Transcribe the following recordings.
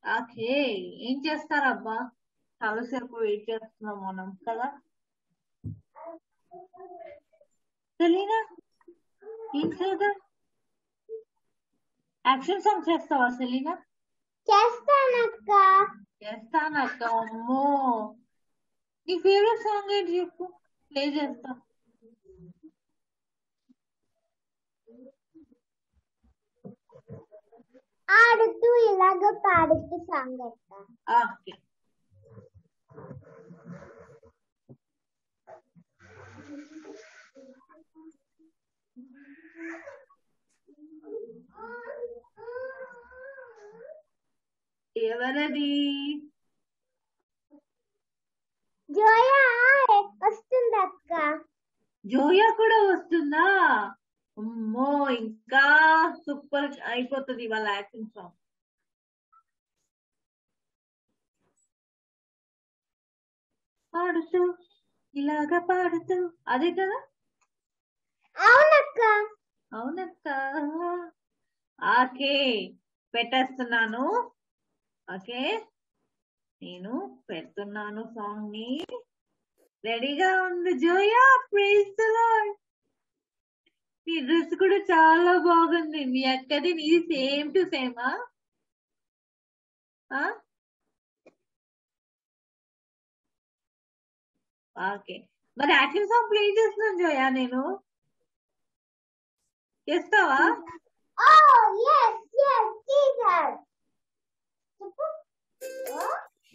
Okay ఏం చేస్తారబ్బా చాలాసేపు wait చేస్తున్నాం మనం కదా సెలీనా ఏం చేద్దాం యాక్షన్ సాంగ్ చేస్తావా సెలీనా చేస్తానక్క చేస్తానక్క అమ్మో నీ ఫేవరెట్ సాంగ్ ఏంటి చెప్పు ప్లే చేస్తా ఆడుతూ ఇలాగ పాడుతూ సాంగ్ అక్క ఓకే ఎవరది జోయా వస్తుంది అక్క జోయా కూడా వస్తుందా అమ్మో ఇంకా సూపర్ అయిపోతుంది వాళ్ళ యాక్టింగ్ సాంగ్ పాడుతూ ఇలాగా పాడుతూ అదే కదా అవునక్క అవునక్క ఓకే పెట్టేస్తున్నాను ఓకే నేను పెడుతున్నాను సాంగ్ ని రెడీగా ఉంది జోయా ప్రైజ్ నీ డ్రెస్ కూడా చాలా బాగుంది మీ అక్కది నీది సేమ్ టు సేమా ఓకే మరి యాక్షన్ సాంగ్ ప్లే చేస్తున్నాను జోయా నేను చేస్తావా ఓ ఎస్ ఎస్ టీచర్ చెప్పు ఓ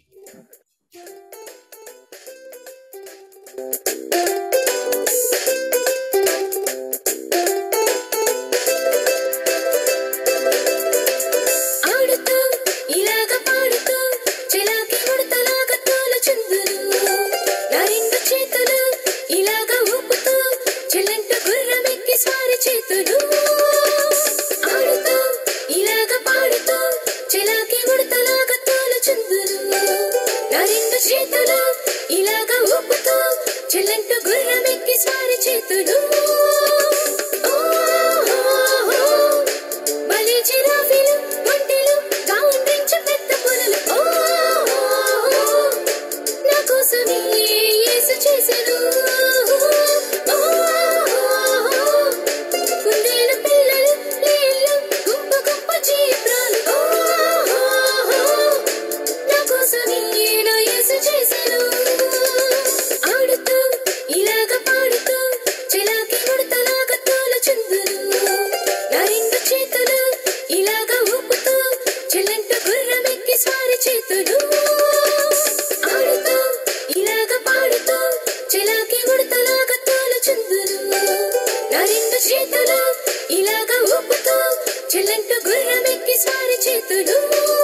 ఆడుతూ ఇలాగ పాడుతూ చెలాకి ముడతలాగా తోలు చిందులు నా రెండు చేతులు ఇలాగ ఊపుతూ చెల్లంట గుర్రమెక్కి స్వారి చేతులు ఆడుతూ ఇలాగ పాడుతూ చెలాకి ముడతలాగా తోలు చిందులు నా రెండు చేతులు ఇలాగ ఊపుతూ చెల్లంట గుర్రమెక్కి స్వారి చేతులు ఓ, ఓ, ఓ. బలి జిరాఫీలు ఒంటెలు గాండ్రించు పెద్ద పులులు ఓ ఓ, ఓ, నా కోసమే యేసు చేసెను ఓ, ఓ, ఓ, కుందేలు పిల్లలు లేళ్ళు గుంపు గుంపు జీబ్రాలు ఓ, ఓ, ఓ, నా కోసమే నా యేసు చేసెను ఆడుతూ ఇలాగ పాడుతూ చెలాకి ముడతలాగా తోలు చిందులు నా రెండు చేతులు ఇలాగ ఊపుతూ చెల్లంట గుర్రమెక్కి స్వారి చేతులు ఆడుతూ ఇలాగ పాడుతూ చెలాకి ముడతలాగా తోలు చిందులు నా రెండు చేతులు ఇలాగ ఊపుతూ చెల్లంట గుర్రమెక్కి స్వారి చేతులు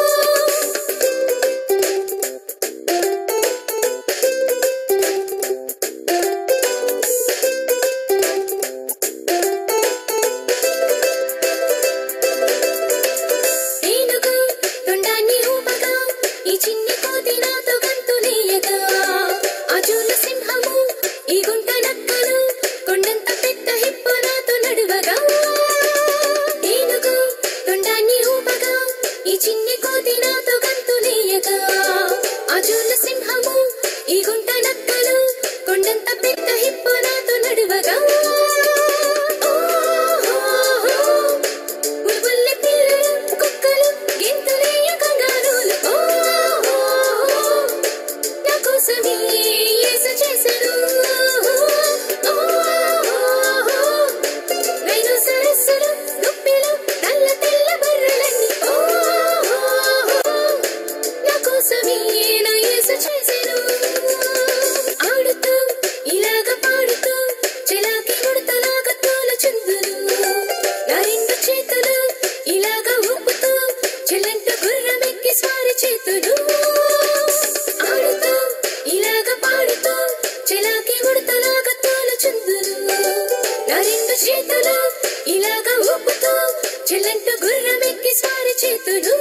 ఏనుగు తొండాన్ని ఊపగా ఈ చిన్ని కోతి నాతో గంతులేయగా అజూల సింహము ఈ గుంట నక్కలు కొండంత పెద్ద హిప్పు నాతో నడువగా ఏనుగు తొండాన్ని ఊపగా ఈ చిన్ని కోతి నాతో గంతులేయగా అజూల సింహము ఈ గుంట నక్కలు కొండంత పెద్ద హిప్పు నాతో నడువగా ఓ, ఓ, ఓ. బుల్బుల్లి పిల్లలు కుక్కలు గింతలేయ కంగారులు ఓ ఓ, ఓ, నా కోసమే యేసు చేసెను ఓ, ఓ, ఓ, రైనోసరస్సులు దుప్పిలు నల్ల తెల్ల బర్రెలన్నీ ఓ ఓ, ఓ, నా కోసమే నా యేసు చేసెను ఆడుతూ ఇలాగ పాడుతూ చెలాకి ముడతలాగా తోలు చిందులు నా రెండు చేతులు ఇలాగ ఊపుతూ చెల్లంట గుర్రమెక్కి స్వారి చేతులు ఆడుతూ ఇలాగ పాడుతూ చెలాకి ముడతలాగా తోలు చిందులు నా రెండు చేతులు ఇలాగ ఊపుతూ చెల్లంట గుర్రమెక్కి స్వారి చేతులు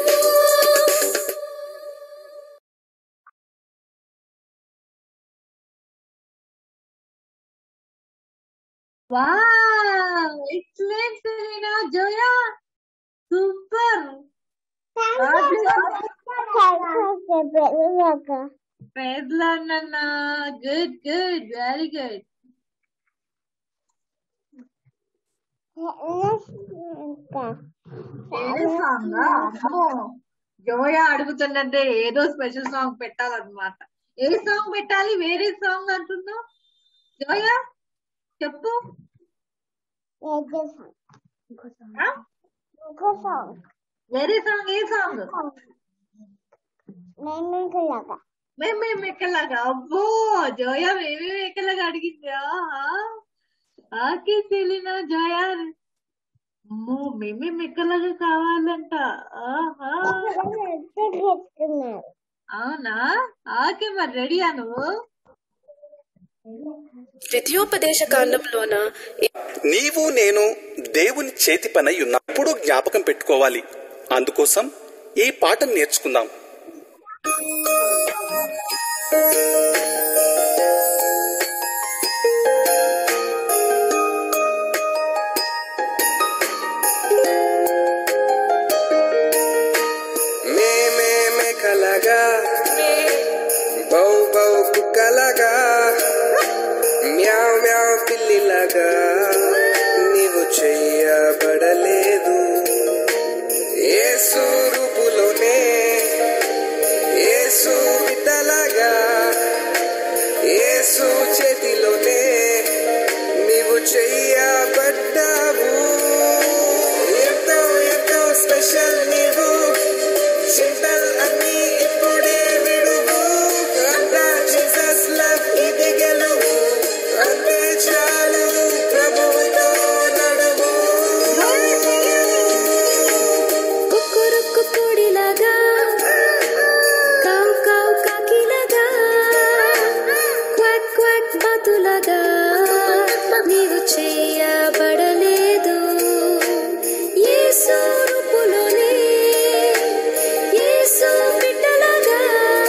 wow excellent Selena Zoya super praise Lord నాన్న గుడ్ గుడ్ వెరీ గుడ్ ఏదో సాంగ్ అమ్మో జోయా అడుగుతున్నట్టే ఏదో స్పెషల్ సాంగ్ పెట్టాలన్నమాట ఏ సాంగ్ పెట్టాలి వేరే సాంగ్ అంటున్నావు జోయా చెప్పు ఆ? వేరే సాంగ్ ఏ సాంగ్ మేమే మెక్కలాగా అబ్బో జోయా మేమే మెక్కలాగా అడిగింది ఆహా. ఆకే తెలిన జోయా అమ్మో మేమే మెక్కలాగా కావాలంట ఆహా అవునా ఆకే మరి రెడీయా నువ్వు ద్వితీయోపదేశ కాండంలోన నీవు నేను దేవుని చేతి పనై ఉన్నప్పుడు జ్ఞాపకం పెట్టుకోవాలి అందుకోసం ఈ పాఠం నేర్చుకుందాం మే మే మే కలగా బౌ బౌ కుక్కలగా మ్యావ్ మ్యావ్ పిల్లిలగా నీవు చెయ్యబడలేదు ఏసు రూపులోనే ఏసు బిడ్డలగా ఏసు చేతిలోనే నీవు చెయ్యబడ్డావు ఎంతో ఎంతో స్పెషల్ నీవు చింతల్ అన్ని ఇప్పుడే విడువు అంతా జీసస్ లవ్ ఇది గెలువు అంతే చాలు ప్రభువుతో నడువు కుక్కురుక్కు కోడిలాగా కావు కావు కాకిలాగా క్వాక్ క్వాక్ బాతులాగా నీవు చేయబడలేదు యేసు రూపులోనే యేసు బిడ్డలాగా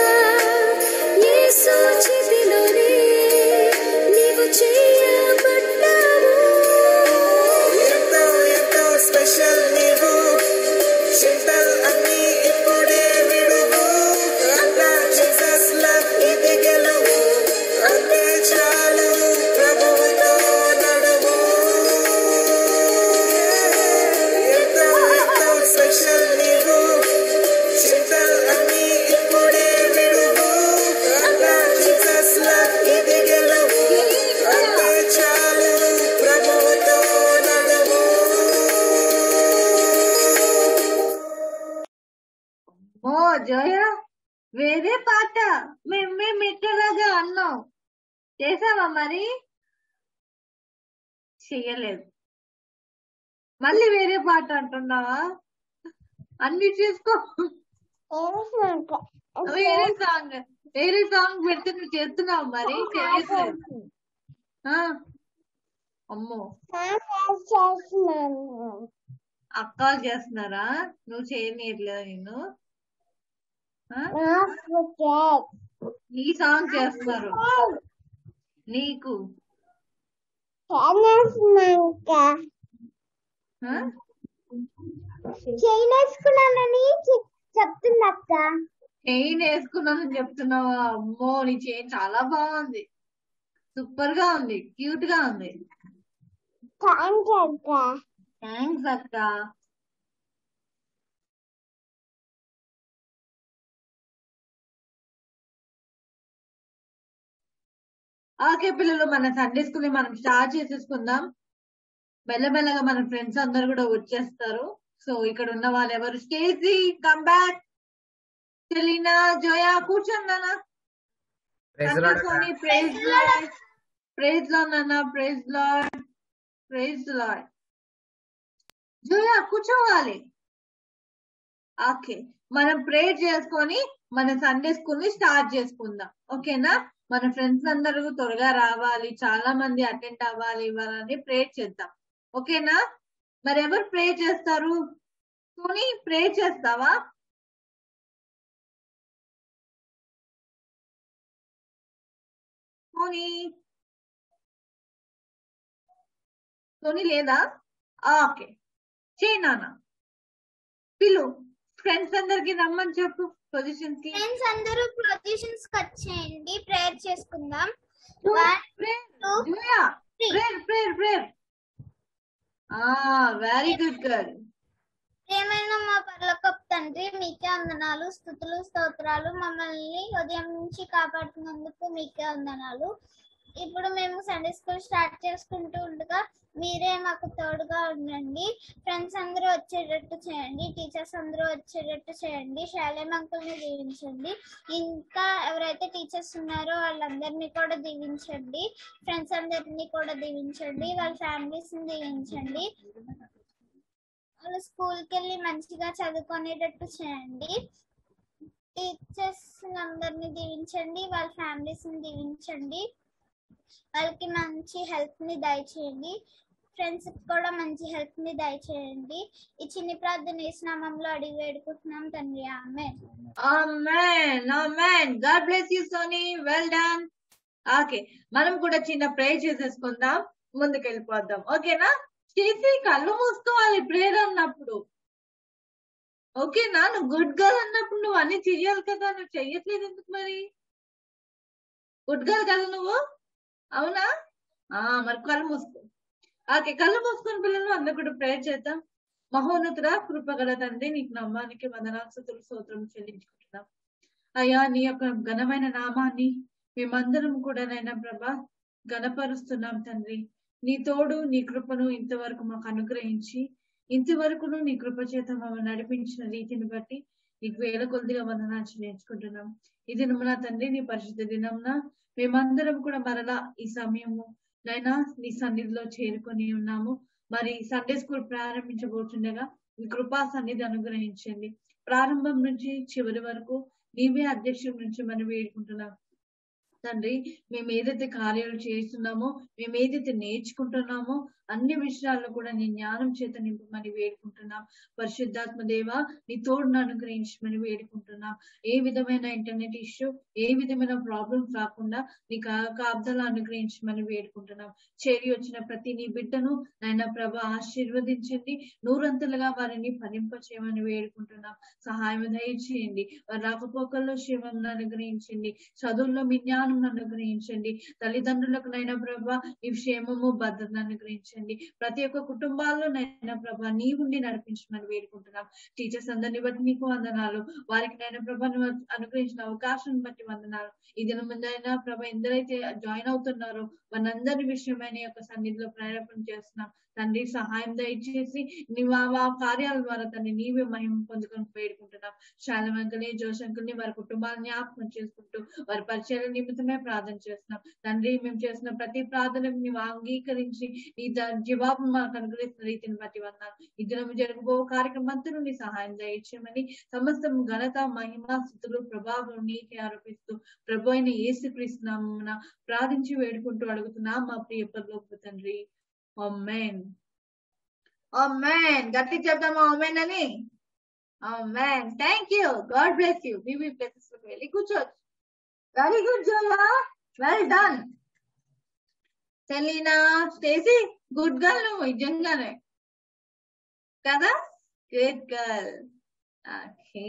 యేసు చేతిలోనే నీవు చేయబడ్డావు ఎంతో ఎంతో స్పెషల్ నీవు చింతల్ అన్ని ఇప్పుడే విడువు అంతా జీసస్ లవ్ ఇది గెలువు అంతే చాలు ప్రభువుతో నడువు ఎంతో ఎంతో స్పెషల్ నీవు చింతల్ అన్ని ఇప్పుడే విడువు అంతా జీసస్ లవ్ ఇది గెలువు అంతే చాలు ప్రభువుతో నడువు ఓ జోయా వేరే పాట మేమే మెక్కలాగా అన్నాం చేసావా మరి చెయ్యలేదు మళ్ళీ వేరే పాట అంటున్నావా అన్ని చేసుకో వేరే సాంగ్ వేరే సాంగ్ పెడితే నువ్వు చేస్తున్నావు మరి చేయట్లేదు ఆ, అమ్మో అక్కలు చేస్తున్నారా నువ్వు చేయనీయట్లేదా నిన్ను ఆ? నీ సాంగ్ చేస్తున్నారు నీకు ఆ? చేయనేసుకున్నానని చెప్తుందక్క చైన్ వేసుకున్నానని చెప్తున్నావా అమ్మో నీ చైన్ చాలా బాగుంది సూపర్ గా ఉంది క్యూట్ గా ఉంది థ్యాంక్స్ అక్క థ్యాంక్స్ అక్క ఓకే పిల్లలు మన సండే స్కూల్ ని మనం స్టార్ట్ చేసేసుకుందాం మెల్లమెల్లగా మన ఫ్రెండ్స్ అందరు కూడా వచ్చేస్తారు సో ఇక్కడ ఉన్న వాళ్ళు ఎవరు stage come back Selena Zoya కూర్చోండి నాన్న Soni praise Lord praise Lord నాన్న praise Lord praise Lord Zoya కూర్చోవాలి ఓకే మనం ప్రే చేసుకొని మన సండే స్కూల్ ని స్టార్ట్ చేసుకుందాం ఓకేనా మన ఫ్రెండ్స్ అందరూ త్వరగా రావాలి చాలా మంది అటెండ్ అవ్వాలి ఇవ్వాలని ప్రే చేద్దాం ఓకేనా మరి ఎవరు ప్రే చేస్తారు సోని ప్రే చేస్తావా సోని సోని లేదా ఆ, ఓకే చేయి నాన్న పిలు ఫ్రెండ్స్ అందరికి రమ్మని చెప్పు పొజిషన్స్ కి ఫ్రెండ్స్ అందరూ పొజిషన్స్ కట్ చేయండి ప్రేయర్ చేసుకుందాం One, two, జూయా three. ప్రేయర్ ప్రేయర్ ప్రేయర్ ఆ వెరీ గుడ్ గర్ల్ ప్రేమైన మా పర్లకప్ తండ్రి మీకే వందనాలు స్థుతులు స్తోత్రాలు మమ్మల్ని ఉదయం నుంచి కాపాడుతున్నందుకు మీకే వందనాలు ఇప్పుడు మేము సండే స్కూల్ స్టార్ట్ చేసుకుంటూ ఉండగా మీరే మాకు తోడుగా ఉండండి ఫ్రెండ్స్ అందరూ వచ్చేటట్టు చేయండి టీచర్స్ అందరూ వచ్చేటట్టు చేయండి శాలేం అంకుల్ని దీవించండి ఇంకా ఎవరైతే టీచర్స్ ఉన్నారో వాళ్ళందరినీ కూడా దీవించండి ఫ్రెండ్స్ అందరినీ కూడా దీవించండి వాళ్ళ ఫ్యామిలీస్ని దీవించండి వాళ్ళు స్కూల్కి వెళ్ళి మంచిగా చదువుకునేటట్టు చేయండి టీచర్స్ అందరిని దీవించండి వాళ్ళ ఫ్యామిలీస్ ని దీవించండి వాళ్ళకి మంచి హెల్ప్ ని దయచేయండి ఫ్రెండ్స్ కూడా మంచి హెల్ప్ ని దయచేయండి ఈ చిన్ని ప్రార్థన ఈ నామంలో అడిగి వేడుకుంటున్నాం తండ్రి ఆమె amen amen God bless you Soni well done okay మనం కూడా చిన్న ప్రే చేసేసుకుందాం ముందుకు వెళ్ళిపోదాం ఓకేనా చేసి కళ్ళు మూసుకోవాలి ప్రేయర్ అన్నప్పుడు ఓకేనా నువ్వు గుడ్ గర్ల్ అన్నప్పుడు నువ్వు అన్ని చెయ్యాలి కదా నువ్వు చెయ్యట్లేదు ఎందుకు మరి గుడ్ గర్ల్ కదా నువ్వు అవునా ఆ మరి కళ్ళు మూసుకో ఓకే కళ్ళు మూసుకొని పిల్లలు అందరు కూడా ప్రేయర్ చేద్దాం మహోన్నతుడ కృపగల తండ్రి నీకు నమ్మానికి వందనాసుతులు స్తోత్రం చెల్లించుకుంటున్నాం అయ్యా నీ యొక్క ఘనమైన నామాన్ని మేమందరం కూడా నైనా ప్రభా ఘనపరుస్తున్నాం తండ్రి నీ తోడు నీ కృపను ఇంతవరకు మాకు అనుగ్రహించి ఇంతవరకును నీ కృప చేత మమ్మల్ని నడిపించిన రీతిని బట్టి నీకు వేల కొద్దిగా వందనాలు చెల్లించుకుంటున్నాం ఈ దినమున తండ్రి నీ పరిశుద్ధ దినమున మేమందరం కూడా మరలా ఈ సమయము నైనా నీ సన్నిధిలో చేరుకొని ఉన్నాము మరి సండే స్కూల్ ప్రారంభించబోతుండగా మీ కృపా సన్నిధి అనుగ్రహించండి ప్రారంభం నుంచి చివరి వరకు నీవే అధ్యక్షుడి నుంచి మనం వేడుకుంటున్నాం తండ్రి మేము ఏదైతే కార్యాలు చేస్తున్నామో మేము ఏదైతే నేర్చుకుంటున్నామో అన్ని విషయాల్లో కూడా నీ జ్ఞానం చేత నింపమని వేడుకుంటున్నాం పరిశుద్ధాత్మ దేవ నీ తోడును అనుగ్రహించమని వేడుకుంటున్నాం ఏ విధమైన ఇంటర్నెట్ ఇష్యూ ఏ విధమైన ప్రాబ్లమ్స్ రాకుండా నీ కా- కాపుదల అనుగ్రహించమని వేడుకుంటున్నాం చేరి వచ్చిన ప్రతి నీ బిడ్డను నాయన ప్రభ ఆశీర్వదించండి నూరంతలుగా వారిని ఫలింప చేయమని వేడుకుంటున్నాం సహాయం దయచేయండి వారి రాకపోకల్లో శివం అనుగ్రహించండి చదువుల్లో మీ జ్ఞానం అనుగ్రహించండి తల్లిదండ్రులకు నైనా ప్రభ ఈ క్షేమము భద్రత అనుగ్రహించండి ప్రతి ఒక్క కుటుంబాల్లో నైనా ప్రభ నీ ఉండి నడిపించమని వేడుకుంటున్నాం టీచర్స్ అందరిని బట్టి నీకు వందనాలు వారికి నైనా ప్రభ నువ్వు అనుగ్రహించిన అవకాశం బట్టి వందనాలు ఈ దినం ముందైనా ప్రభ ఎందరైతే జాయిన్ అవుతున్నారో మనందరి విషయమైన యొక్క సన్నిధిలో ప్రేరేపణ చేస్తున్నాం తండ్రి సహాయం దయచేసి నీవు ఆ ఆ కార్యాల ద్వారా తండ్రి నీవే మహిమ పొందుకొని వేడుకుంటున్నాం శాలవంకుని జోశంకుని వారి కుటుంబాలను జ్ఞాపకం చేసుకుంటూ వారి పరిచయాల నిమిత్తమే ప్రార్థన చేస్తున్నాం తండ్రి మేము చేసిన ప్రతి ప్రార్థనకు నీవు అంగీకరించి నీ ద- జవాబు మాకు అనుగ్రహిస్తున్న రీతిని బట్టి వన్నాను ఈ దినం జరగబో కార్యక్రమం అంతా నీ సహాయం దయచేయమని సమస్తం ఘనత మహిమ స్థుతులు ప్రభావం నీకే ఆరోపిస్తూ ప్రభు అయిన ఏసుక్రీస్తున్నామున ప్రార్థించి వేడుకుంటూ అడుగుతున్నాం మా ప్రియ పరలోకపు తండ్రి అమ్మాన్ అమ్మాన్ గట్టి చెప్తామా అమ్మాన్ అని amen thank you God bless you బీబీ ప్లేసెస్ లోకి వెళ్ళి కూర్చోవచ్చు వెరీ గుడ్ జోలా well done Selina Stacy good girl నువ్వు నిజంగానే కదా గ్రేట్ గర్ల్ ఓకే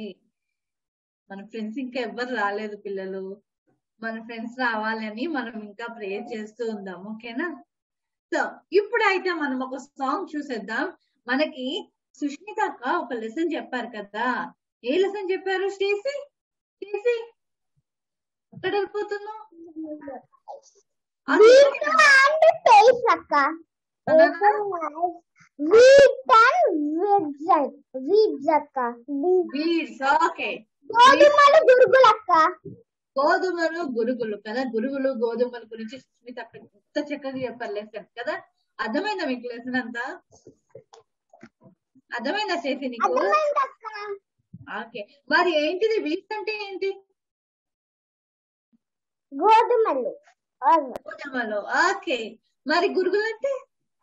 మన ఫ్రెండ్స్ ఇంకా ఎవ్వరు రాలేదు పిల్లలు మన ఫ్రెండ్స్ రావాలని మనం ఇంకా ప్రేయర్ చేస్తూ ఉందాం ఓకేనా సో ఇప్పుడైతే మనం ఒక సాంగ్ చూసేద్దాం మనకి సుష్మిత అక్క ఒక లెసన్ చెప్పారు కదా ఏ లెసన్ చెప్పారు స్టేసీ స్టేసీ ఎక్కడ వెళ్ళిపోతున్నావు వీట్ అండ్ టేస్ట్ అక్క వీట్ అండ్ విడ్జెట్ వీడ్స్ అక్క బీడ్స్ ఓకే గోధుమలు గురుగులు అక్క గోధుమలు గురుగులు కదా గురుగులు గోధుమల గురించి సుష్మిత అక్క ఎంత చక్కగా చెప్పారు లెసన్ కదా అర్థమైందా మీకు లెసన్ అంతా అర్థమైందా స్టేసీ నీకు అర్థమైంది అక్క ఓకే మరి ఏంటిది వీట్స్ అంటే ఏంటి గోధుమలు గోధుమలు ఓకే మరి గురుగులు అంటే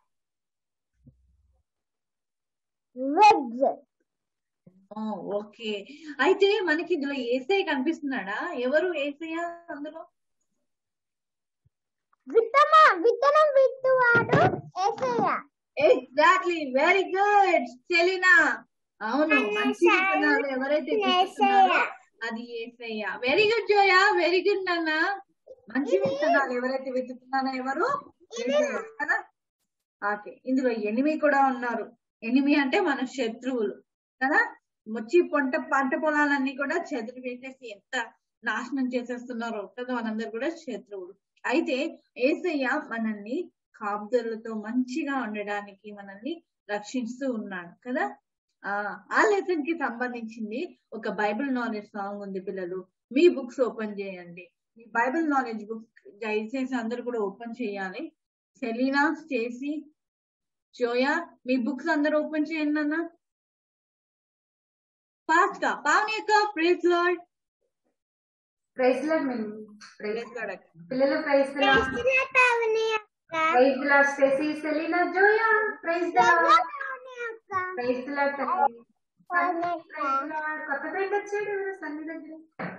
వెజ్ ఓ, ఓకే అయితే మనకి ఇందులో ఏసఐ కనిపిస్తున్నాడా ఎవరు ఏసయ్య అందులో విత్తమ విత్తనం విత్తువాడు Yesayya exactly very good Selina అవును మంచి విత్తనాలు ఎవరైతే విత్తుతున్నారో అది Yesayya very good Zoya very good నాన్న మంచి విత్తనాలు ఎవరైతే విత్తుతున్నారో ఎవరు యేసయ్య కదా ఓకే ఇందులో ఎనిమి కూడా ఉన్నారు ఎనిమి అంటే మన శత్రువులు కదా వచ్చి పంట పంట పొలాలన్నీ కూడా చెదరు వేసేసి ఎంత నాశనం చేసేస్తున్నారో కదా మనందరు కూడా శత్రువులు అయితే ఏసయ్య మనల్ని కాపుదలతో మంచిగా ఉండడానికి మనల్ని రక్షిస్తూ ఉన్నాడు కదా ఆ ఆ లెసన్ కి సంబంధించింది ఒక బైబిల్ నాలెడ్జ్ సాంగ్ ఉంది పిల్లలు మీ బుక్స్ ఓపెన్ చేయండి మీ బైబిల్ నాలెడ్జ్ బుక్ దయచేసి అందరు కూడా ఓపెన్ చేయాలి సెలీనా స్టేసీ జోయా మీ బుక్స్ అందరు ఓపెన్ చేయండి అన్న ఫాస్ట్ గా పావని యొక్క ప్రైజ్ లార్డ్ ప్రైజ్ లాడ్ మేము ప్రైజ్ ప్రైజ్ లార్డ్ పిల్లలు praise Lord praise Lord Stacy Selina Zoya praise Lord praise Lord తల్లి ప్రైజ్ లాడ్ కొత్త ఫ్రెండ్ వచ్చాడు ఎవరు సన్ని దగ్గర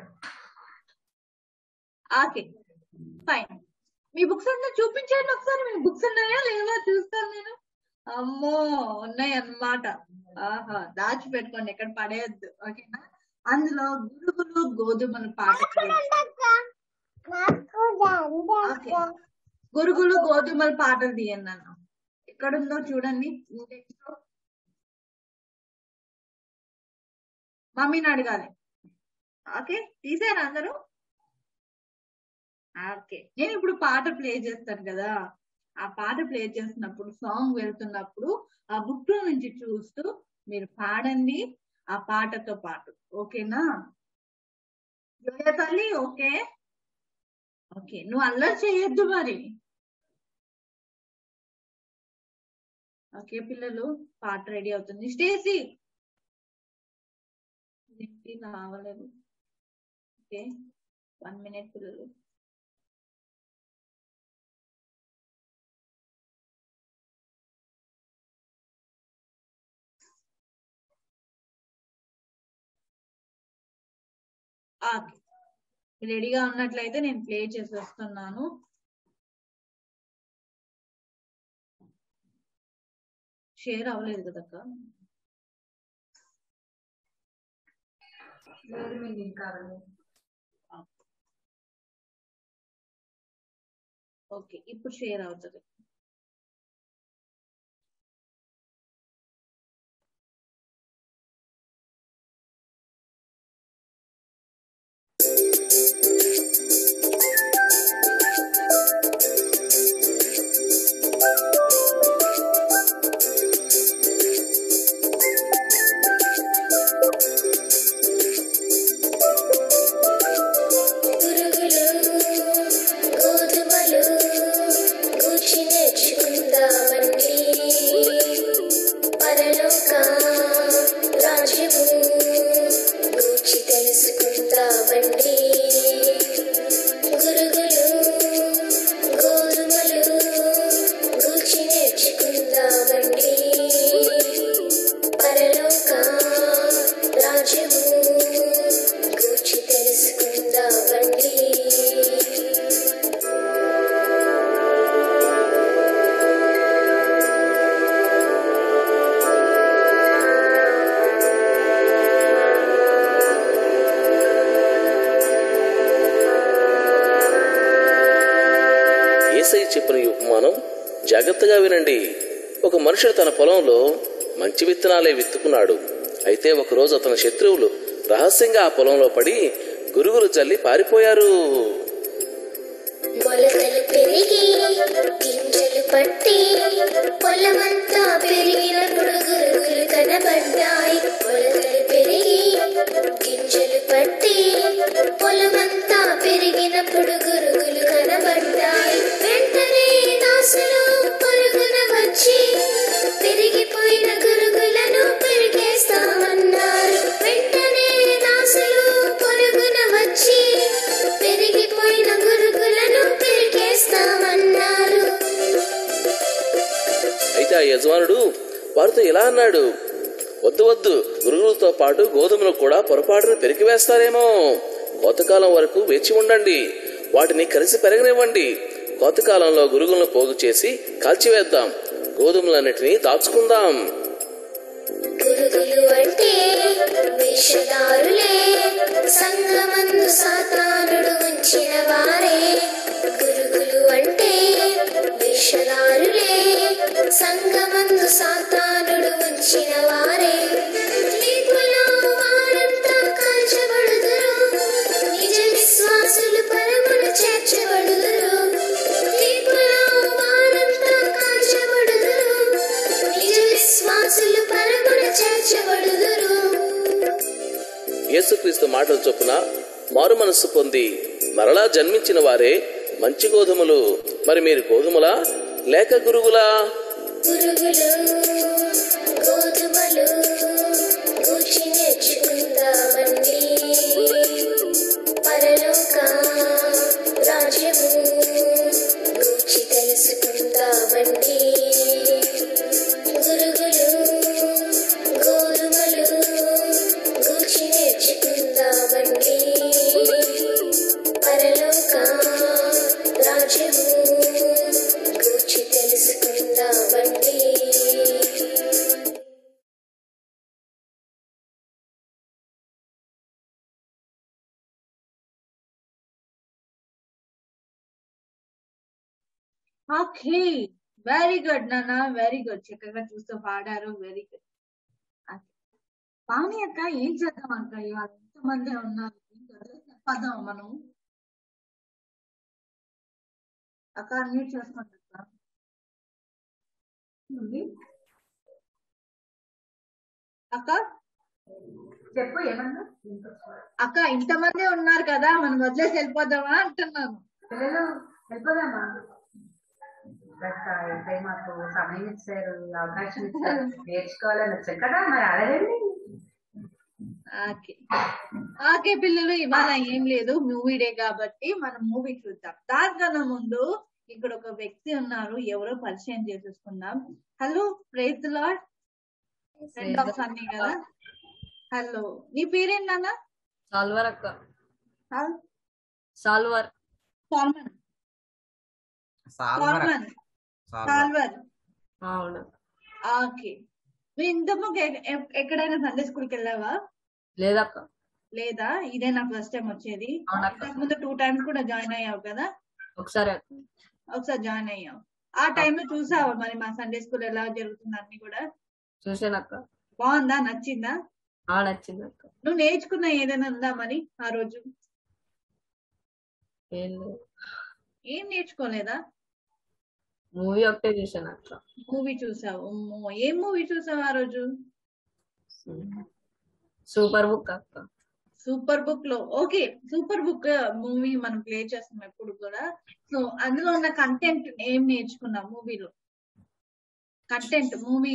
ఓకే ఫైన్ మీ బుక్స్ అన్నా చూపించండి ఒకసారి మీ బుక్స్ ఉన్నాయా లేవా చూస్తాను నేను అమ్మో ఉన్నాయి అన్నమాట ఆహా దాచి పెట్టుకోండి ఎక్కడ పడేయద్దు ఓకేనా అందులో గురుగులు గోధుమలు పాట ఓకే గురుగులు గోధుమలు పాటలు తీయండి అన్న ఎక్కడుందో చూడండి ఇండెక్స్ లో మమ్మీని అడగాలి ఓకే తీసారా అందరూ ఓకే నేను ఇప్పుడు పాట ప్లే చేస్తాను కదా ఆ పాట ప్లే చేస్తున్నప్పుడు సాంగ్ వెళ్తున్నప్పుడు ఆ బుక్ లో నుంచి చూస్తూ మీరు పాడండి ఆ పాటతో పాటు ఓకేనా జయ తల్లి ఓకే ఓకే నువ్వు అల్లరి చేయొద్దు మరి ఓకే పిల్లలు పాట రెడీ అవుతుంది స్టేసీ ఏంటి రావలేదు ఓకే వన్ మినిట్ పిల్లలు ఓకే రెడీగా ఉన్నట్లయితే నేను ప్లే చేసేస్తున్నాను షేర్ అవ్వలేదు కదక్క లేదు మీకు ఇంకా కావాలి ఓకే ఇప్పుడు షేర్ అవుతుంది పురుగులు గోధుమలు కూర్చి నేర్చుకుందామండి పరలోక రాజ్యము కూర్చి తెలుసుకుందామండి గురుగులు గోధుమలు కూర్చి నేర్చుకుందామండి పరలోక రాజ్యము కూర్చి తెలుసుకుందామండి ఏసై చెప్పిన ఈ ఉపమానం జాగ్రత్తగా వినండి ఒక మనుషుడు తన పొలంలో మంచి విత్తనాలే విత్తుకున్నాడు అయితే ఒకరోజు అతని శత్రువులు రహస్యంగా ఆ పొలంలో పడి గురుగులు చల్లి పారిపోయారు మొలకలు పెరిగి గింజలు పట్టి పొలమంతా పెరిగినప్పుడు గురుగులు కనబడ్డాయి మొలకలు పెరిగి గింజలు పట్టి పొలమంతా పెరిగినప్పుడు గురుగులు కనబడ్డాయి వెంటనే దాసులు పొరుగున వచ్చి పెరిగిపోయిన గురుగులను పెరిగేస్తామన్నారు వెంటనే దాసులు పొరుగున వచ్చి పెరిగిపోయిన గురుగులను పెరిగేస్తామన్నారు అయితే ఆ యజమానుడు వారితో ఇలా అన్నాడు వద్దు వద్దు గురుగులతో పాటు గోధుమలు కూడా పొరపాటును పెరిగివేస్తారేమో కోతకాలం వరకు వేచి ఉండండి వాటిని కలిసి పెరగనివ్వండి కోతకాలంలో గురుగులను పోగు చేసి కాల్చివేద్దాం గోధుమలన్నిటినీ దాచుకుందాం గురుగులు అంటే వేషధారులే సంగమందు సాతానుడు ఉంచిన వారే గురుగులు అంటే వేషధారులే సంగమందు సాతానుడు ఉంచిన వారే తీర్పులో వారంతా కాల్చబడుదురు నిజ విశ్వాసులు పరమున చేర్చబడుదురు తీర్పులో వారంతా కాల్చబడుదురు నిజ విశ్వాసులు పరమున చేర్చబడుదురు యేసుక్రీస్తు మాటలు చొప్పున మారు మనస్సు పొంది మరలా జన్మించిన వారే మంచి గోధుమలు మరి మీరు గోధుమలా లేక గురుగులా గురుగులు గోధుమలు కూర్చి నేర్చుకుందామండి పరలోక రాజ్యము కూర్చి తెలుసుకుందామండి గురుగులు గోధుమలు కూర్చి నేర్చుకుందామండి పరలోక రాజ్యము కూర్చి తెలుసుకుందామండి ఓకే వెరీ గుడ్ నాన్న వెరీ గుడ్ చక్కగా చూస్తూ పాడారు వెరీ గుడ్ పాని అక్క ఏం చేద్దాం అక్క ఇవాళ ఎంతమంది ఉన్నారు చెప్పదాం మనం అక్క అన్మ్యూట్ చేసుకోండి అక్క ఉంది? అక్క చెప్పు ఏమన్నా అక్క ఇంతమంది ఉన్నారు కదా మనం వదిలేసి వెళ్ళిపోదామా అంటున్నాను పిల్లలు వెళ్ళిపోదామా బట్ అయితే మాకు సమయం ఇచ్చారు అవకాశం ఇచ్చారు నేర్చుకోవాలని వచ్చారు కదా మరి అడగండి ఓకే ఓకే పిల్లలు ఇవాళ ఏం లేదు మూవీ డే కాబట్టి మనం మూవీ చూద్దాం దానికన్నా ముందు ఇక్కడ ఒక వ్యక్తి ఉన్నారు ఎవరో పరిచయం చేసేసుకుందాం hello praise Lord friend of Sunny కదా హలో నీ పేరేంటన్నా సాల్వర్ అక్క సాల్వర్ సాల్మన్ సాల్మన్ సాల్వర్ అవును ఓకే నువ్వు ఇంతకు ఎక్కడైనా సండే స్కూల్కి వెళ్ళావా లేదక్క లేదా ఇదే నా ఫస్ట్ టైం వచ్చేది అవునక్క ఇంతకు ముందు టూ టైమ్స్ కూడా జాయిన్ అయ్యావు కదా ఒకసారి అక్క ఒకసారి జాయిన్ అయ్యావు ఆ టైంలో చూసావా మరి మా సండే స్కూల్ ఎలా జరుగుతుంది అన్ని కూడా చూసానక్క బాగుందా నచ్చిందా ఆ నచ్చింది అక్క నువ్వు నేర్చుకున్న ఏదైనా ఉందా మరి ఆ రోజు ఏం లేదు ఏం నేర్చుకోలేదా మూవీ ఒకటే చూసాను అక్క మూవీ చూసావు అమ్మో, ఏం మూవీ చూసావు ఆ రోజు సూపర్ బుక్ అక్క సూపర్ బుక్ లో ఓకే సూపర్ బుక్ మూవీ మనం ప్లే చేస్తాం ఎప్పుడు కూడా సో అందులో ఉన్న కంటెంట్ ఏం నేర్చుకున్నాం మూవీలో కంటెంట్ మూవీ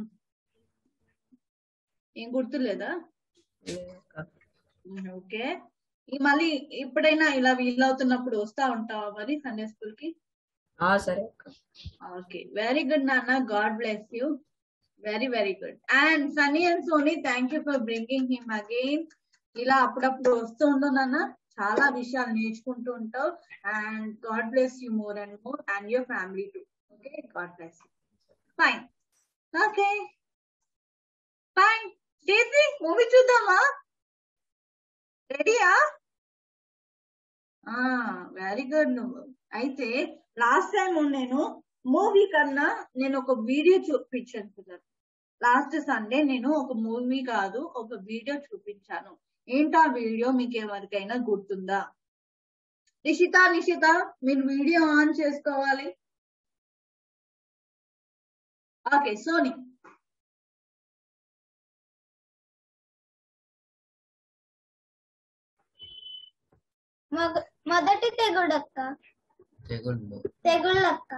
ఏం గుర్తులేదా లేదక్క ఓకే ఈ మళ్ళీ ఎప్పుడైనా ఇలా వీలవుతున్నప్పుడు వస్తా ఉంటావా మరి సండే స్కూల్ కి ఆ సరే అక్క ఓకే వెరీ గుడ్ నాన్న God bless you very very good and Sunny and Soni thank you for bringing him again ఇలా అప్పుడప్పుడు వస్తూ ఉండు నాన్న చాలా విషయాలు నేర్చుకుంటూ ఉంటావు and God bless you more and more and your family too okay God bless you fine okay fine చేసి మూవీ చూద్దామా రెడీయా వెరీ గుడ్ నువ్వు అయితే లాస్ట్ టైం నేను మూవీ కన్నా నేను ఒక వీడియో చూపించాను పిల్లలు లాస్ట్ సండే నేను ఒక మూవీ కాదు ఒక వీడియో చూపించాను ఏంటా వీడియో మీకు ఎవరికైనా గుర్తుందా నిషిత నిషిత మీరు వీడియో ఆన్ చేసుకోవాలి ఓకే సోనీ మొగ- మొదటి తెగుడక్క తెగుళ్ళు తెగుళ్ళక్క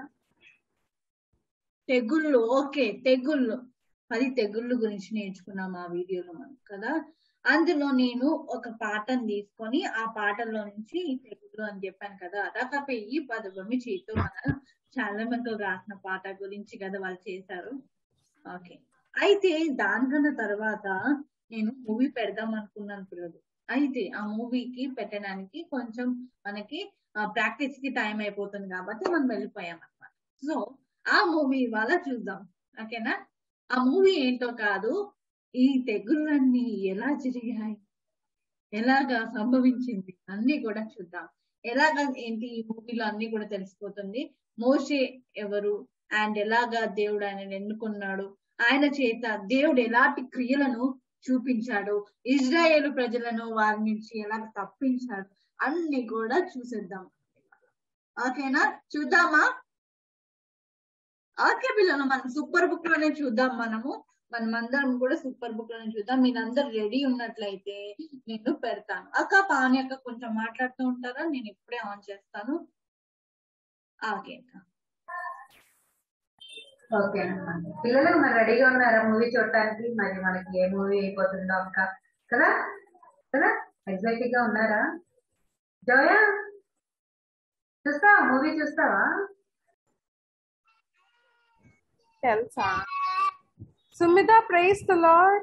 తెగుళ్ళు ఓకే తెగుళ్ళు పది తెగుళ్ళు గురించి నేర్చుకున్నాం ఆ వీడియోలో మనం కదా అందులో నేను ఒక పాటను తీసుకొని ఆ పాటలో నుంచి ఈ తెగుళ్ళు అని చెప్పాను కదా రకపెయ్యి పదవమి చేతో మన చాలా మంది రాసిన పాట గురించి కదా వాళ్ళు చేశారు ఓకే అయితే దానికన్నా తర్వాత నేను మూవీ పెడదాం అనుకున్నాను పిల్లలు అయితే ఆ మూవీకి పెట్టడానికి కొంచెం మనకి ప్రాక్టీస్ కి టైం అయిపోతుంది కాబట్టి మనం వెళ్ళిపోయాం అన్నమాట సో ఆ మూవీ ఇవాళ చూద్దాం ఓకేనా ఆ మూవీ ఏంటో కాదు ఈ తెగుళ్ళన్నీ ఎలా జరిగాయి ఎలాగా సంభవించింది అన్ని కూడా చూద్దాం ఎలాగా ఏంటి ఈ మూవీలో అన్ని కూడా తెలిసిపోతుంది మోషే ఎవరు అండ్ ఎలాగా దేవుడు ఆయన ఎన్నుకున్నాడు ఆయన చేత దేవుడు ఎలాంటి క్రియలను చూపించాడు ఇజ్రాయేల్ ప్రజలను వారి నుంచి ఎలాగ తప్పించాడు అన్ని కూడా చూసేద్దాం ఓకేనా చూద్దామా ఓకే పిల్లలు మనం సూపర్ బుక్ లోనే చూద్దాం మనము మనం అందరం కూడా సూపర్ బుక్ లోనే చూద్దాం మీరందరు రెడీ ఉన్నట్లయితే నేను పెడతాను అక్క పాని అక్క కొంచెం మాట్లాడుతూ ఉంటారా నేను ఇప్పుడే ఆన్ చేస్తాను ఓకే అక్క ఓకే అమ్మా. పిల్లలు మరి రెడీగా ఉన్నారా మూవీ చూడటానికి మరి మనకి ఏ మూవీ అయిపోతుందో అక్క కదా కదా ఎగ్జైటింగ్ గా ఉన్నారా జోయా చూస్తావా మూవీ చూస్తావా తెలుసా Sumitha praise the Lord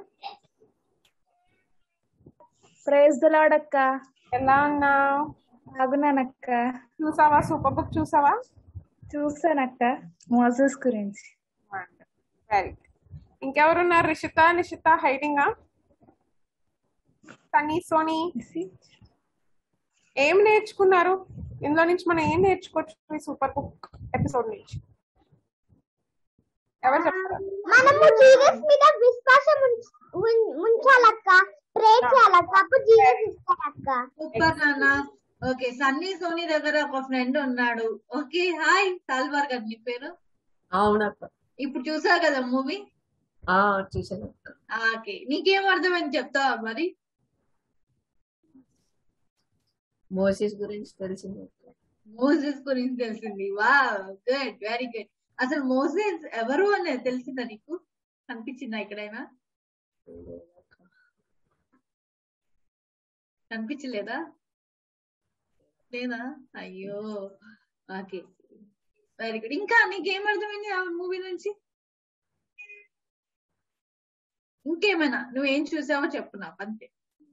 praise the Lord అక్క ఎలా ఉన్నావు బాగున్నానక్క చూసావా సూపర్ బుక్ చూసావా చూసానక్క మోసస్ గురించి వెరీ ఇంకెవరున్నారు రిషిత నిషిత హైడింగ్ సన్నీ సోనీ ఏం నేర్చుకున్నారు ఇందులో నుంచి మనం ఏం నేర్చుకోవచ్చు ఈ సూపర్ బుక్ ఎపిసోడ్ నుంచి ఎవరు చెప్తారా మనము జీసస్ మీద విశ్వాసం ఉంచ- ఉం- ఉంచాలక్క ప్రే చేయాలక్క అప్పుడు జీసస్ ఇస్తారక్క సూపర్ నాన్న ఓకే సన్నీ సోనీ దగ్గర ఒక ఫ్రెండ్ ఉన్నాడు ఓకే హాయ్ సాల్వార్ గారు నీ పేరు అవునక్క ఇప్పుడు చూసావు కదా మూవీ ఆ చూసాను అక్క ఓకే నీకేం అర్థమైంది చెప్తావా మరి మోసెస్ గురించి తెలిసింది అక్క మోసెస్ గురించి తెలిసింది వా గుడ్ వెరీ గుడ్ అసలు మోసెస్ ఎవరు అనేది తెలిసిందా నీకు కనిపించిందా ఎక్కడైనా కనిపించలేదా లేదా అయ్యో ఓకే వెరీ గుడ్ ఇంకా నీకేం అర్థమైంది ఆ మూవీ నుంచి ఇంకేమైనా నువ్వేం చూసావో చెప్పు నాకు అంతే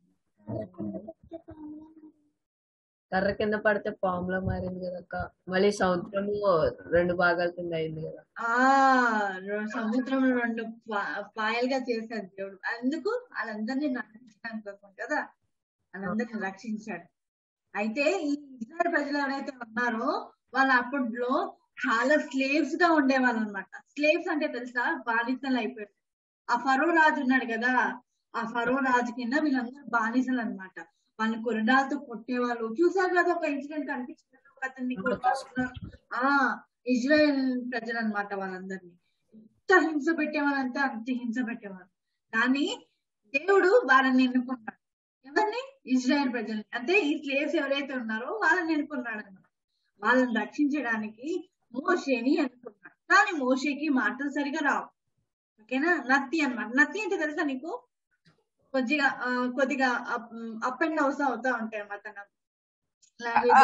కర్ర కింద పడితే పాములా మారింది కదక్క మళ్ళీ సముద్రంలో రెండు భాగాల కింద అయింది కదా ఆ రొ- సముద్రంలో రెండు పా- పాయలుగా చేశాడు దేవుడు అందుకు వాళ్ళందరినీ రక్షించడానికి కోసం కదా వాళ్ళందరినీ రక్షించాడు అయితే ఈ ఇజ్రాయల్ ప్రజలు ఎవరైతే ఉన్నారో వాళ్ళు అప్పట్లో చాలా స్లేవ్స్ గా ఉండేవాళ్ళు అనమాట స్లేవ్స్ అంటే తెలుసా బానిసలు అయిపోయారు ఆ ఫరో రాజు ఉన్నాడు కదా ఆ ఫరో రాజు కింద వీళ్ళందరూ బానిసలు అన్నమాట వాళ్ళని కొరడాలతో కొట్టేవాళ్ళు చూసారు కదా ఒక ఇన్సిడెంట్ కనిపించింది ఒక అతన్ని కొట్టేస్తున్నారు ఆ ఇజ్రాయెల్ ప్రజలు అనమాట వాళ్ళందరినీ ఎంత హింస పెట్టేవాళ్ళంటే అంత హింస పెట్టేవాళ్ళు కానీ దేవుడు వాళ్ళని ఎన్నుకున్నాడు ఎవరిని ఇజ్రాయెల్ ప్రజల్ని అంటే ఈ స్లేవ్స్ ఎవరైతే ఉన్నారో వాళ్ళని ఎన్నుకున్నాడు అనమాట వాళ్ళని రక్షించడానికి మోషేని ఎన్నుకున్నాడు కానీ మోషేకి మాటలు సరిగా రావు ఓకేనా నత్తి అన్నమాట నత్తి అంటే తెలుసా నీకు కొద్దిగా ఆ, కొద్దిగా అప్ అండ్ డౌన్స్ అవుతా ఉంటాయి అన్నమాట లాంగ్వేజ్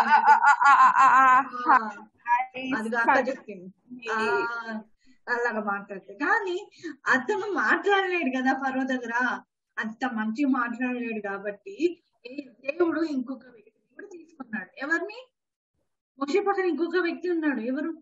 అది అక్క చెప్పింది ఆ, అలాగా మాట్లాడితే కానీ అతను మాట్లాడలేడు కదా ఫరో దగ్గర అంత మంచి మాట్లాడలేడు కాబట్టి ఈ దేవుడు ఇంకొక వ్యక్తిని కూడా తీసుకున్నాడు ఎవరిని మోషే పక్కన ఇంకొక వ్యక్తి ఉన్నాడు ఎవరు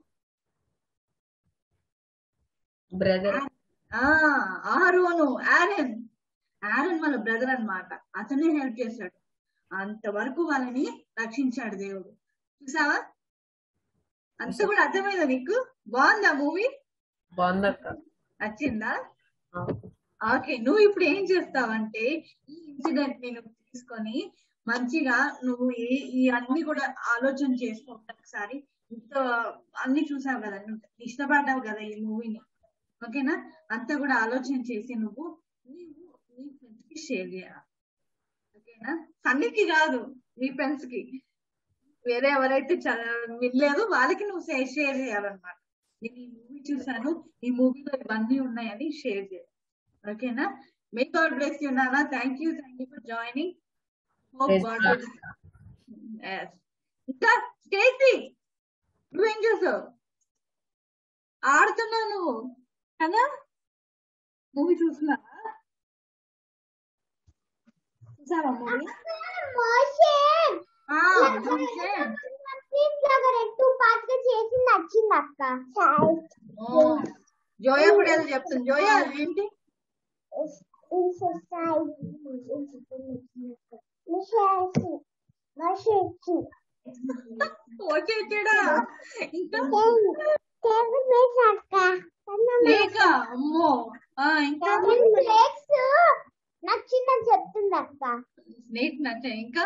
బ్రదర్ ఆ ఆరోను ఆరన్ ఆరన్ వాళ్ళ బ్రదర్ అన్నమాట అతనే హెల్ప్ చేశాడు అంతవరకు వాళ్ళని రక్షించాడు దేవుడు చూసావా అంత కూడా అర్థమైందా నీకు బాగుందా మూవీ బాగుందక్క నచ్చిందా ఆ, ఓకే నువ్వు ఇప్పుడు ఏం చేస్తావంటే ఈ ఇన్సిడెంట్ ని నువ్వు తీసుకొని మంచిగా నువ్వు ఏ ఈ అన్ని కూడా ఆలోచన చేసుకో ఒకసారి ఇంత అన్ని చూసావు కదా నువ్వు ఇష్టపడ్డావు కదా ఈ మూవీని ఓకేనా అంతా కూడా ఆలోచన చేసి నువ్వు నీవు నీ ఫ్రెండ్స్ కి షేర్ చేయాలి ఓకేనా సన్నికి కాదు నీ ఫ్రెండ్స్ కి వేరే ఎవరైతే చ- వినలేదు వాళ్ళకి నువ్వు షేర్ షేర్ చేయాలన్నమాట నేను ఈ మూవీ చూసాను ఈ మూవీలో ఇవన్నీ ఉన్నాయని షేర్ చేయాలి ఓకేనా మే గాడ్ బ్లెస్ యూ నానా thank you thank you for joining hope Praise God God. ఇంకా స్టేసీ నువ్వేం చేసావు ఆడుతున్నావు నువ్వు కదా మూవీ చూస్తున్నావా చూసావా మూవీ మోషే ఆ మోషే. టూ పార్ట్ గా చేసి నచ్చింది అక్క ఓ, జోయా కూడా ఏదో చెప్తుంది జోయా ఏంటి వచ్చేచ్చాడా ఇంకా లేక అమ్మో ఆ ఇంకా నచ్చిందని చెప్తుంది అక్క స్నేక్ నచ్చా ఇంకా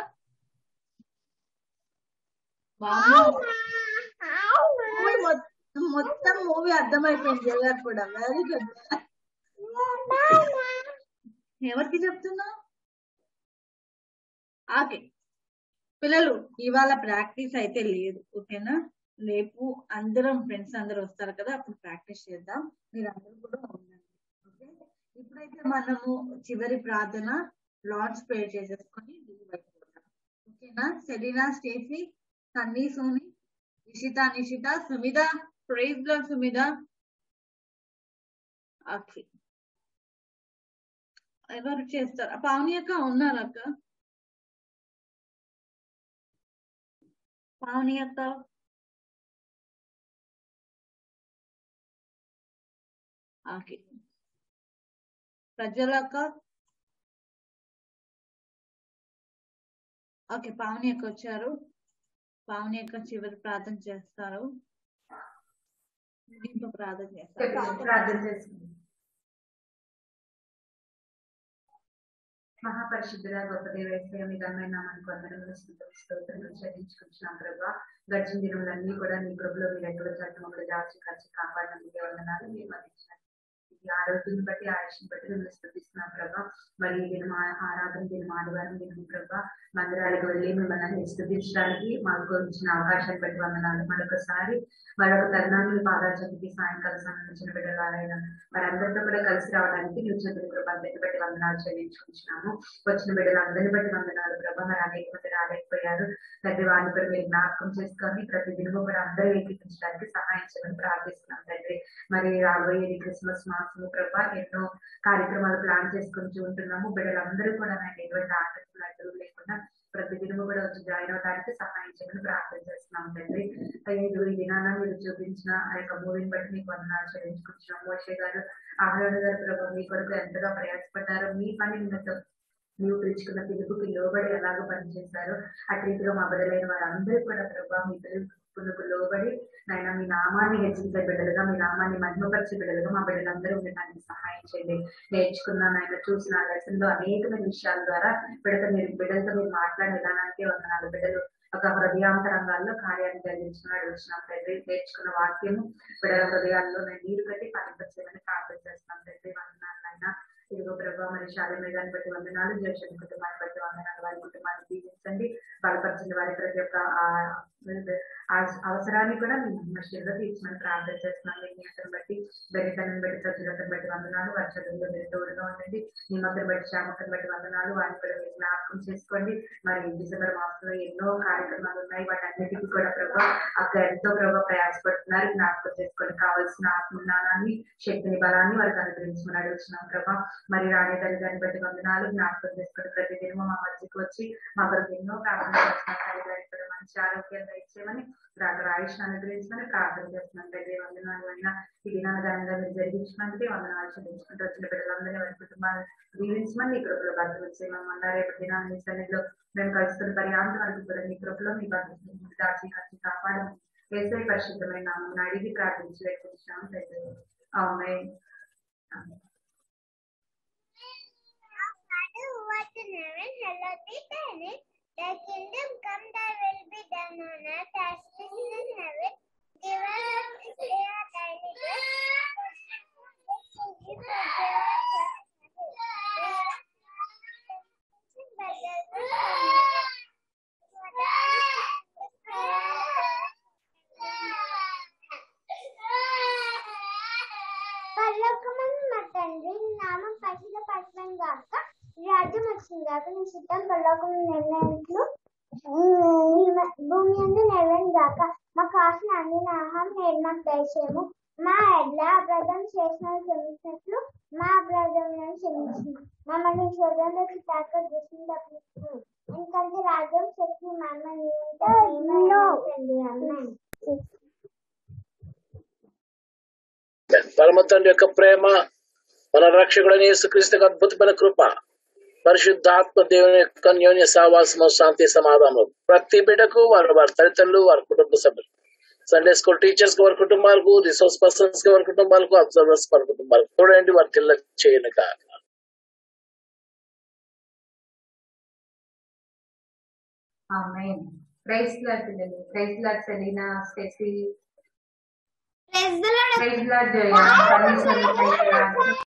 వామ్మో. మూవీ మొత్తం మొత్తం మూవీ అర్థమైపోయింది జగన్ కూడా వెరీ గుడ్ ఎవరికి చెప్తున్నా ఓకే పిల్లలు ఇవాళ ప్రాక్టీస్ అయితే లేదు ఓకేనా రేపు అందరం ఫ్రెండ్స్ అందరూ వస్తారు కదా అప్పుడు ప్రాక్టీస్ చేద్దాం మీరు అందరూ కూడా ఉండండి ఓకే ఇప్పుడైతే మనము చివరి ప్రార్థన లార్డ్స్ ప్రేయర్ చేసేసుకొని లీవ్ అయిపోతాం ఓకేనా Selina Steffi Sunny Soni Nishitha Nishitha Sumitha praise లో సుమిత ఓకే ఎవరు చేస్తారు పావని అక్క ఉన్నారు అక్క పావని అక్క ఓకే ప్రజల అక్క ఓకే పావని అక్క వచ్చారు పావని అక్క చివరి ప్రార్థన చేస్తారు ముగింపు ప్రార్థన చేస్తారు ప్రార్థన చేసుకుందాం మహాపరిశుద్ధుల గొప్ప దేవేశ్వర మీ ఘనమైన నామానికి వందనములు స్తుతులు స్తోత్రములు చెల్లించుకుంటున్నాం ప్రభా గడిచిన దినములన్నీ కూడా నీ ప్రభులో మీరు ఎక్కడ చట్టం ఒకటి దాచి ఖర్చు కాపాడినందుకే వందనాలు మీరు మరించిన ఈ ఆరోగ్యం బట్టి ఆయుష్ని బట్టి మిమ్మల్ని స్థుతిస్తున్నాం ప్రభా మరి ఈ దినం ఆ- ఆరాధన దినం ఆదివారం దినం ప్రభా మందిరాలకు వెళ్ళి మిమ్మల్ని స్థుతించడానికి మాకు ఇచ్చిన అవకాశాన్ని బట్టి వందనాలు మరొకసారి మరొక తరుణాన్ని పాదాచతికి సాయంకాల సంబంధించిన బిడ్డలారైన మరందరితో కూడా కలిసి రావడానికి నువ్వు చూపిన కృపందరిని బట్టి వందనాలు చెల్లించుకుంటున్నాము వచ్చిన బిడ్డలందరిని బట్టి వందనాలు ప్రభా మరి అనేక మంది రాలేకపోయారు తండ్రి వారిని కూడా మీరు జ్ఞాపకం చేసుకొని ప్రతి దినము కూడా అందరూ ఏకీకరించడానికి సహాయం చేయమని ప్రార్థిస్తున్నాం తండ్రి మరి రాబోయే ఈ క్రిస్మస్ మాసము ప్రభా ఎన్నో కార్యక్రమాలు ప్లాన్ చేసుకొని ఉంటున్నాము బిడ్డలందరూ కూడా నాకు ఎటువంటి ఆసక్తులు అడ్డు లేకుండా ప్రతి దినము కూడా వచ్చి జాయిన్ అవడానికి సహాయం చేయమని ప్రార్థన చేస్తున్నాం తండ్రి ఐదు ఈ దినాన మీరు చూపించిన ఆ యొక్క మూవీని బట్టి మీకు వందనాలు చెల్లించుకుంటున్నాం మోషే గారు ఆహ్లాద గారు ప్రభు మీ కొరకు ఎంతగా ప్రయాసపడ్డారో మీ పని నిమిత్తం నీవు పిలుచుకున్న పిలుపుకి లోబడి ఎలాగ పనిచేశారో అటు రీతిలో మా బిడ్డలైన వారందరూ కూడా ప్రభావ మీ పిలుపులకు లోబడి నాయన మీ నామాన్ని హెచ్చించే బిడ్డలుగా మీ నామాన్ని మహిమపరిచే బిడ్డలుగా మా బిడ్డలందరూ ఉండడానికి సహాయం చేయండి నేర్చుకున్న నాయన చూసిన లెసన్ లో అనేకమైన విషయాల ద్వారా బిడ్డతో మీరు బిడ్డలతో మీరు మాట్లాడే విధానానికి వందనాలు బిడ్డలు ఒక హృదయాంతరంగాల్లో కార్యాన్ని జరిగించుకున్నాడు వచ్చిన తండ్రి నేర్చుకున్న వాక్యము బిడ్డల హృదయాల్లో నేను నీరు కట్టి పనిపించమని ప్రార్థన చేస్తున్నాను తండ్రి వందనాలు నాయన ఇదిగో ప్రభావ మరి శాల మేధాన్ని బట్టి వందనాలు జోషన్ కుటుంబాన్ని బట్టి వందనాలు వారి కుటుంబాన్ని దీవించండి బలపరచండి వారి ప్రతి ఒక్క ఆ, ఆ అవసరాన్ని కూడా మీ మనుషులుగా తీర్చమని ప్రార్థన చేస్తున్నాను మీ అతను బట్టి బెనితనం బట్టి ప్రజలను బట్టి వందనాలు వారి చదువులో మీరు తోడుగా ఉండండి మీ మద్దతు బట్టి శ్యామకం బట్టి వందనాలు వారిని కూడా మీరు జ్ఞాపకం చేసుకోండి మరి డిసెంబర్ మాసంలో ఎన్నో కార్యక్రమాలు ఉన్నాయి వాటన్నిటికీ కూడా ప్రభావ అక్కడ ఎంతో ప్రభావ ప్రయాసపడుతున్నారు జ్ఞాపకం చేసుకొని కావాల్సిన ఆత్మజ్ఞానాన్ని శక్తిని బలాన్ని వారికి అనుగ్రహించమని అడుగుతున్నాం ప్రభా మరి రాణి తల్లిదండ్రులు బట్టి వందనాలు జ్ఞాపకం చేసుకొని ప్రతి దినము మా మధ్యకి వచ్చి మా కొరకు ఎన్నో ప్రార్థన చేస్తున్నాం తల్లిదండ్రులు కూడా మంచి ఆరోగ్యంగా ఇచ్చేమని రాక ఆయుష్ అనుగ్రహించమని ప్రార్థన చేస్తున్నాం తండ్రి వందనాలు అయినా ఈ దినాన ఘనంగా మీరు జరిగించినందుకే వందనాలు చెల్లించుకుంటూ వచ్చిన బిడ్డలందరినీ వారి కుటుంబాన్ని దీవించమని నీ కృపలో భద్రత చేయమని రేపు దినాన్ని మీ సన్నిధిలో మేము కలుసుకున్న పర్యాంత వరకు కూడా మీ కృపలో మీ భద్రత దాచి కాచి కాపాడమని వేసే పరిశుద్ధమైన నామమున అడిగి ప్రార్థించి వేసుకుంటున్నాం తండ్రి ఆమేన్ Hello, Titan. The kingdom come, thy will be done on earth as it is in heaven. Give us today our daily bread. Which we forgive పర్లోకమందు మా తండ్రి నీ నామం పరిశుద్ధ పరచడం గాక నీ రాజ్యం వచ్చింది గాక నీ చిత్తం పరలోకం నిర్ణయించు భూమి అందు నెరవేరు గాక మాకు కాసిన అన్ని ఆహారం నేడు మాకు దయచేయము మా ఎడ్ల అపరాధం చేసిన క్షమించినట్లు మా అపరాధములను క్షమించు మమ్మల్ని శోధనలోకి తాక దృష్టిని తప్పించు ఎందుకంటే రాజ్యం శక్తి మహిమ తండ్రి అమ్మాయి పరమ తండ్రి యొక్క ప్రేమ మన రక్షకుడని యేసుక్రీస్తుకు అద్భుతమైన కృప పరిశుద్ధాత్మ దేవుని యొక్క అన్యోన్య సావాసము శాంతి సమాధానం ప్రతి బిడ్డకు వారి వారి తల్లిదండ్రులు వారి కుటుంబ సభ్యులు సండే స్కూల్ టీచర్స్ కి వారి కుటుంబాలకు రిసోర్స్ పర్సన్స్ కి వారి కుటుంబాలకు అబ్జర్వర్స్ వారి కుటుంబాలకు చూడండి వారి కిల్ల చేయను కాక ఆమెన్ ప్రైజ్ లాడ్ పిల్లలు praise Lord Selina Steffi praise the Lord praise Lord జయ పరమేశ్వరుని ప్రైజ్ లాడ్